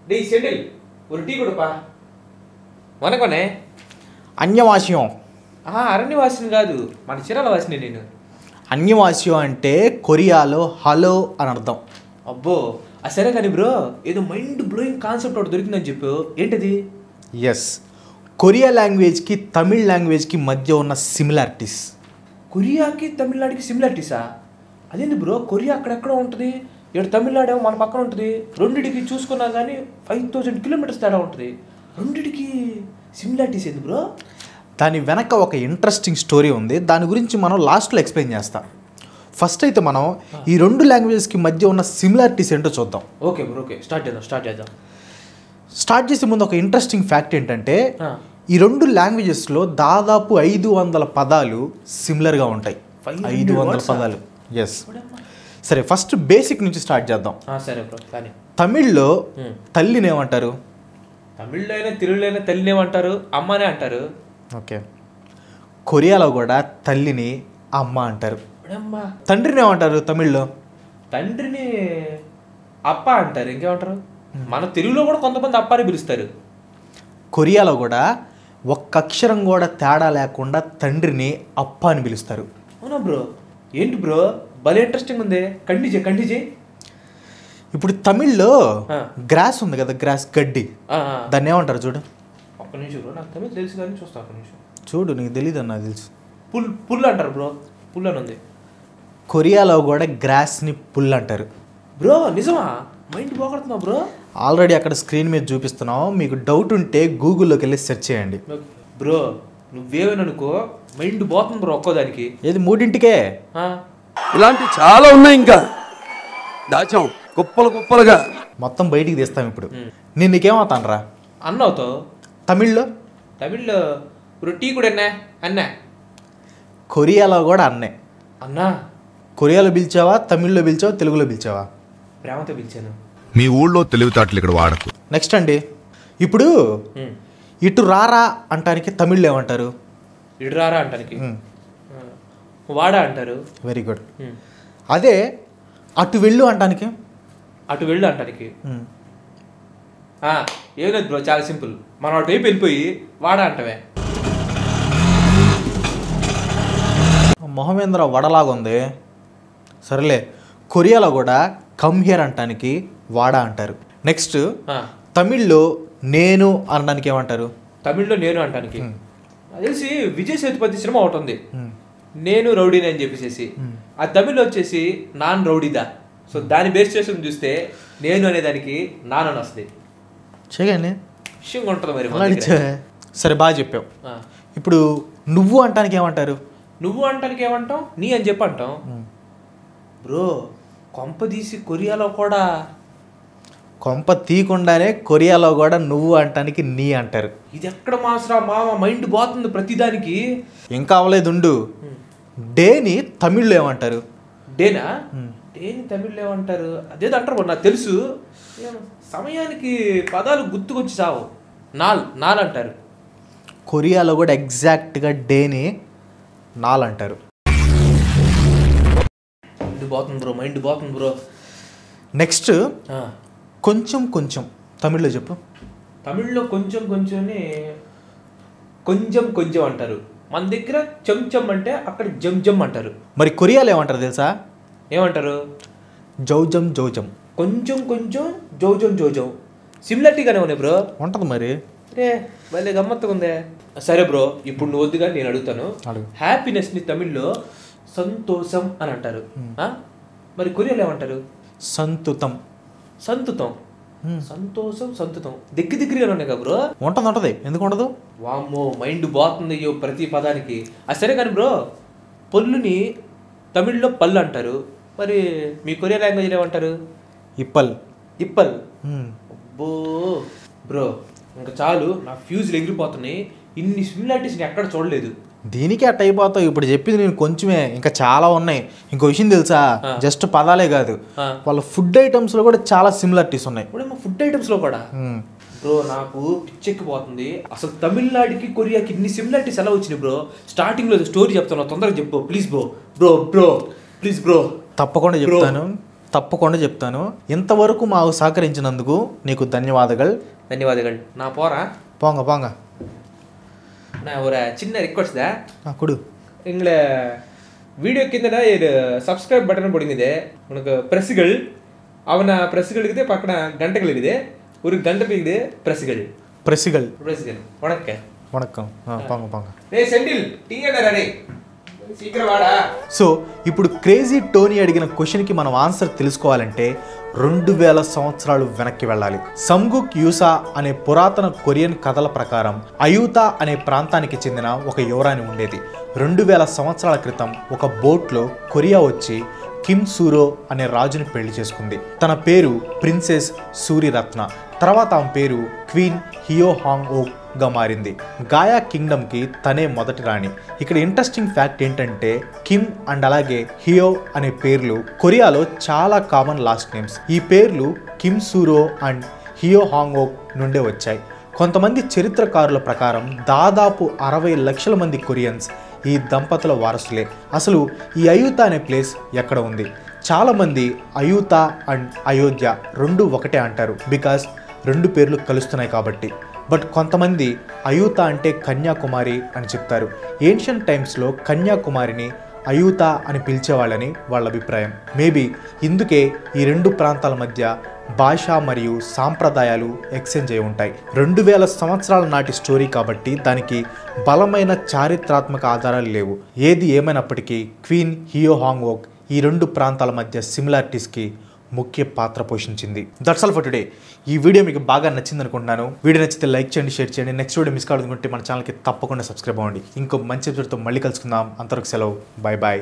டேய் செந்தில் ஒரு டீ கொடுப்பா వనకొనే అన్యవాస్యం ఆహా అరణ్యవాసిని కాదు మన చీరాల వాసిని నేను అన్యవాస్యం అంటే కొరియాలో హలో అని అర్థం అబ్బో ఆ సరే కానీ బ్రో ఏదో మైండ్ బ్లోయింగ్ కాన్సెప్ట్ ఒకటి దొరికిందని చెప్పు ఏంటది ఎస్ కొరియా లాంగ్వేజ్కి తమిళ్ లాంగ్వేజ్కి మధ్య ఉన్న సిమిలారిటీస్ కొరియాకి తమిళనాడుకి సిమిలారిటీసా అదేంటి బ్రో కొరియా అక్కడెక్కడ ఉంటుంది ఇక్కడ తమిళనాడు ఏమో మన పక్కన ఉంటుంది రెండిటికి చూసుకున్నా కానీ ఫైవ్ థౌజండ్ కిలోమీటర్స్ తేడా ఉంటుంది రెండిటికి సిమిలారిటీస్ ఏంది బ్రో దాని వెనక ఒక ఇంట్రెస్టింగ్ స్టోరీ ఉంది దాని గురించి మనం లాస్ట్లో ఎక్స్ప్లెయిన్ చేస్తాం ఫస్ట్ అయితే మనం ఈ రెండు లాంగ్వేజెస్కి మధ్య ఉన్న సిమిలారిటీస్ ఏంటో చూద్దాం ఓకే బ్రో ఓకే స్టార్ట్ చేద్దాం స్టార్ట్ చేద్దాం స్టార్ట్ చేసే ముందు ఒక ఇంట్రెస్టింగ్ ఫ్యాక్ట్ ఏంటంటే ఆ. ఈ రెండు లాంగ్వేజెస్లో దాదాపు ఐదు వందల పదాలు సిమిలర్గా ఉంటాయి 500 ఐదు వందల words ఆ? పదాలు ఎస్ సరే ఫస్ట్ బేసిక్ నుంచి స్టార్ట్ చేద్దాం ఆ, సరే బ్రో కానీ తమిళ్లో Hmm. తల్లిని ఏమంటారు తమిళ్లో అయినా తెలుగులో అయినా తల్లిని ఏమంటారు అమ్మనే అంటారు ఓకే కొరియాలో కూడా తల్లిని అమ్మ అంటారు అమ్మా తండ్రిని ఏమంటారు తమిళ్లో తండ్రిని అప్ప అంటారు ఇంకేమంటారు మన తెలుగులో కూడా కొంతమంది అప్పని పిలుస్తారు కొరియాలో కూడా ఒక్క అక్షరం కూడా తేడా లేకుండా తండ్రిని అప్ప అని పిలుస్తారు అవునా బ్రో ఏంటి బ్రో భలే ఇంట్రెస్టింగ్ ఉంది కండిజే కండిజే ఇప్పుడు తమిళ్లో ఆ. గ్రాస్ ఉంది కదా గ్రాస్ గడ్డి ఆ, ఆ. దాన్ని ఏమంటారు చూడు ఒక్క నిమిషం బ్రో నాకు తమిళ తెలుసు కానీ చూస్తా ఒక్క నిమిషం చూడు నీకు తెలియదు నాకు తెలుసు పుల్ పుల్ అంటారు బ్రో పుల్ అని ఉంది కొరియాలో కూడా గ్రాస్ని పుల్ అంటారు బ్రో నిజమా మైండ్ పోగొడుతున్నావు బ్రో ఆల్రెడీ అక్కడ స్క్రీన్ మీద చూపిస్తున్నాం మీకు డౌట్ ఉంటే గూగుల్లోకి వెళ్ళి సెర్చ్ చేయండి బ్రో నువ్వేమనుకో మైండ్ పోతుంది బ్రో ఒక్కోదానికి ఏది మూడింటికే ఆ, ఇలాంటి చాలా ఉన్నాయి ఇంకా దాచాం కుప్పలు కుప్పలుగా మొత్తం బయటికి తీస్తాం ఇప్పుడు నేను నీకేమవుతాను రా అన్న అవుతావు తమిళ్లో తమిళ్లో ఇప్పుడు టీ కూడా అన్నా అన్నా కొరియాలో కూడా అన్నే అన్నా కొరియాలో పిలిచావా తమిళ్లో పిలిచావా తెలుగులో పిలిచావా ప్రేమతో పిలిచాను మీ ఊళ్ళో తెలివితేటలు ఇక్కడ వాడకు నెక్స్ట్ అండి ఇప్పుడు ఉమ్. ఇటు రారా అంటానికి తమిళ్లో ఏమంటారు ఇటు రారా అంటానికి ఆ, వాడా అంటారు వెరీ గుడ్ ఉమ్. అదే అటు వెళ్ళు అంటానికి అటు వెళ్ళు అంటానికి ఉమ్. ఆ, ఏం లేదు బ్రో చాలా సింపుల్ మనం అటు వైపు వెళ్ళిపోయి వాడా అంటవే మొహమేంద్ర వడలాగుంది సరేలే కొరియాలో కూడా కమ్ హియర్ అంటానికి వాడా అంటారు నెక్స్ట్ ఆ, తమిళ్లో నేను అనడానికి ఏమంటారు తమిళ్లో నేను అంటానికి నాకు తెలిసి విజయ్ సేతుపతి సినిమా ఒకటి ఉంది నేను రౌడీని అని చెప్పేసి ఆ తమిళ్ వచ్చేసి నాన్ రౌడీదా సో దాన్ని బేస్ చేసుకుని చూస్తే నేను అనే దానికి నాన్ అని వస్తుంది చేయగానే విషయం ఉంటుంది మరి మన అలా దగ్గర. అడిచా సరే బాగా చెప్పావు ఆ. ఇప్పుడు నువ్వు అంటానికి ఏమంటారు నువ్వు అంటానికి ఏమంటాం నీ అని చెప్పి అంటాం బ్రో కొంప తీసి కొరియాలో కూడా కొంప తీయకుండానే కొరియాలో కూడా నువ్వు అంటానికి నీ అంటారు ఇది ఎక్కడ మాసరా మామ మైండ్ పోతుంది ప్రతిదానికి ఇంకా అవలేదు ఉండు డేని తమిళ్లో ఏమంటారు డేనా డేని తమిళ్లో ఏమంటారు అదేదో అంటారు మరి నాకు తెలుసు ఏమో సమయానికి పదాలు గుర్తుకొచ్చి సావు నాల్ నాల్ అంటారు కొరియాలో కూడా ఎగ్జాక్ట్గా డేని నాల్ అంటారు మైండ్ పోతుంది బ్రో మైండ్ పోతుంది బ్రో నెక్స్ట్ కొంచెం కొంచెం తమిళ్లో చెప్పు తమిళ్లో కొంచెం కొంచెం కొంచెం కొంచెం అంటారు మన దగ్గర చెంచం అంటే అక్కడ జం జం అంటారు మరి కొరియాలో ఏమంటారు తెలుసా ఏమంటారు జౌజం జౌజం కొంచెం కొంచెం జోజం జోజం సిమిలారిటీగానే ఉన్నాయి బ్రో ఉంటుంది మరి రే భలే గమ్మత్తుగా ఉందే సరే బ్రో ఇప్పుడు నువ్వు వద్దుగా నేను అడుగుతాను అడుగు. హ్యాపీనెస్ ని తమిళ్లో సంతోషం అని అంటారు ఆ? మరి కొరియాలో ఏమంటారు సంతుతం సంతుతం సంతోషం సంతుతం దగ్గర దగ్గరగా ఉన్నాయి కదా బ్రో ఉంటుంది ఉంటుంది ఎందుకు ఉండదు వామ్మో మైండ్ పోతుంది అయ్యో ప్రతి పదానికి అది సరే కానీ బ్రో పొల్లుని తమిళ్లో పళ్ళు అంటారు మరి మీ కొరియా లాంగ్వేజ్ ఏమంటారు ఇప్పల్ ఇప్పల్ మ్మ్. అబ్బో బ్రో ఇంకా చాలు నా ఫ్యూజ్లు ఎగిరిపోతున్నాయి ఇన్ని సిమిలారిటీస్ ఎక్కడ చూడలేదు దీనికి అట్ట అయిపోతావు ఇప్పుడు చెప్పింది నేను కొంచెమే ఇంకా చాలా ఉన్నాయి ఇంకో విషయం తెలుసా ఆ. జస్ట్ పదాలే కాదు ఆ. వాళ్ళ ఫుడ్ ఐటమ్స్లో కూడా చాలా సిమిలారిటీస్ ఉన్నాయి ఇప్పుడు మా ఫుడ్ ఐటమ్స్లో కూడా మ్మ్. బ్రో నాకు పిచ్చెక్కిపోతుంది అసలు తమిళనాడుకి కొరియాకి ఇన్ని సిమిలారిటీస్ ఎలా వచ్చినాయి బ్రో స్టార్టింగ్లో స్టోరీ చెప్తాను తొందరగా చెప్పు please bro bro bro please bro తప్పకుండా Bro. చెప్తాను తప్పకుండా చెప్తాను ఇంతవరకు మాకు సహకరించినందుకు నీకు ధన్యవాదాలు ధన్యవాదాలు నా పోరా పోంగ పోంగ நான் ஒரு சின்ன ரிக்வஸ்ட் தான் ఆ, కొడు எங்களை வீடியோ கிந்தனா இது சப்ஸ்கிரைப் பட்டன் போடுங்குது உனக்கு ப்ரெஸ்ஸுகள் அவன ப்ரெஸ்ஸுகள் இருக்குது பக்கன கண்டைகள் இருக்குது ஒரு கண்டை இருக்குது ப்ரெஸ்ஸுகள் ప్రెసిగల్ ப்ரெஸ்ஸுகள் வணக்கம் వణకం ఆ, పోంగ పోంగ டேய் செந்தில் டீ என்ன ரெடி சீக்கிரம் வாடா సో ఇప్పుడు క్రేజీ టోనీ అడిగిన క్వశ్చన్కి మనం ఆన్సర్ తెలుసుకోవాలంటే రెండు వేల సంవత్సరాలు వెనక్కి వెళ్ళాలి సంగుక్ యూసా అనే పురాతన కొరియన్ కథల ప్రకారం అయూతా అనే ప్రాంతానికి చెందిన ఒక యువరాణి ఉండేది రెండు వేల సంవత్సరాల క్రితం ఒక బోట్లో కొరియా వచ్చి కిమ్ సూరో అనే రాజుని పెళ్లి చేసుకుంది తన పేరు ప్రిన్సెస్ సూరిరత్న తర్వాత ఆమె పేరు క్వీన్ హియో హాంగ్ ఓ గా మారింది గాయా కింగ్డమ్కి తనే మొదటి రాణి ఇక్కడ ఇంట్రెస్టింగ్ ఫ్యాక్ట్ ఏంటంటే కిమ్ అండ్ అలాగే హియో అనే పేర్లు కొరియాలో చాలా కామన్ లాస్ట్ నేమ్స్ ఈ పేర్లు Kim Suro and Heo Hwang Ok నుండే వచ్చాయి కొంతమంది చరిత్రకారుల ప్రకారం దాదాపు అరవై లక్షల మంది కొరియన్స్ ఈ దంపతుల వారసులే అసలు ఈ అయూత అనే ప్లేస్ ఎక్కడ ఉంది చాలామంది అయూత అండ్ అయోధ్య రెండు ఒకటే అంటారు బికాస్ రెండు పేర్లు కలుస్తున్నాయి కాబట్టి బట్ కొంతమంది అయూత అంటే కన్యాకుమారి అని చెప్తారు ఏన్షియన్ టైమ్స్లో కన్యాకుమారిని అయూత అని పిలిచేవాళ్ళని వాళ్ళ అభిప్రాయం మేబీ ఇందుకే ఈ రెండు ప్రాంతాల మధ్య భాష మరియు సాంప్రదాయాలు ఎక్స్చేంజ్ అయి ఉంటాయి రెండు వేల సంవత్సరాల నాటి స్టోరీ కాబట్టి దానికి బలమైన చారిత్రాత్మక ఆధారాలు లేవు ఏది ఏమైనప్పటికీ క్వీన్ హియో హాంగ్ ఓక్ ఈ రెండు ప్రాంతాల మధ్య సిమిలారిటీస్కి ముఖ్య పాత్ర పోషించింది దట్స్ ఆల్ ఫర్ టుడే ఈ వీడియో మీకు బాగా నచ్చింది అనుకుంటున్నాను వీడియో నచ్చితే లైక్ చేయండి షేర్ చేయండి నెక్స్ట్ వీడియో మిస్ కావాలనుకుంటే మన ఛానల్కి తప్పకుండా సబ్స్క్రైబ్ అవ్వండి ఇంకో మంచి ఎపిసోడ్తో మళ్ళీ కలుసుకుందాం అంతవరకు సెలవు బాయ్ బాయ్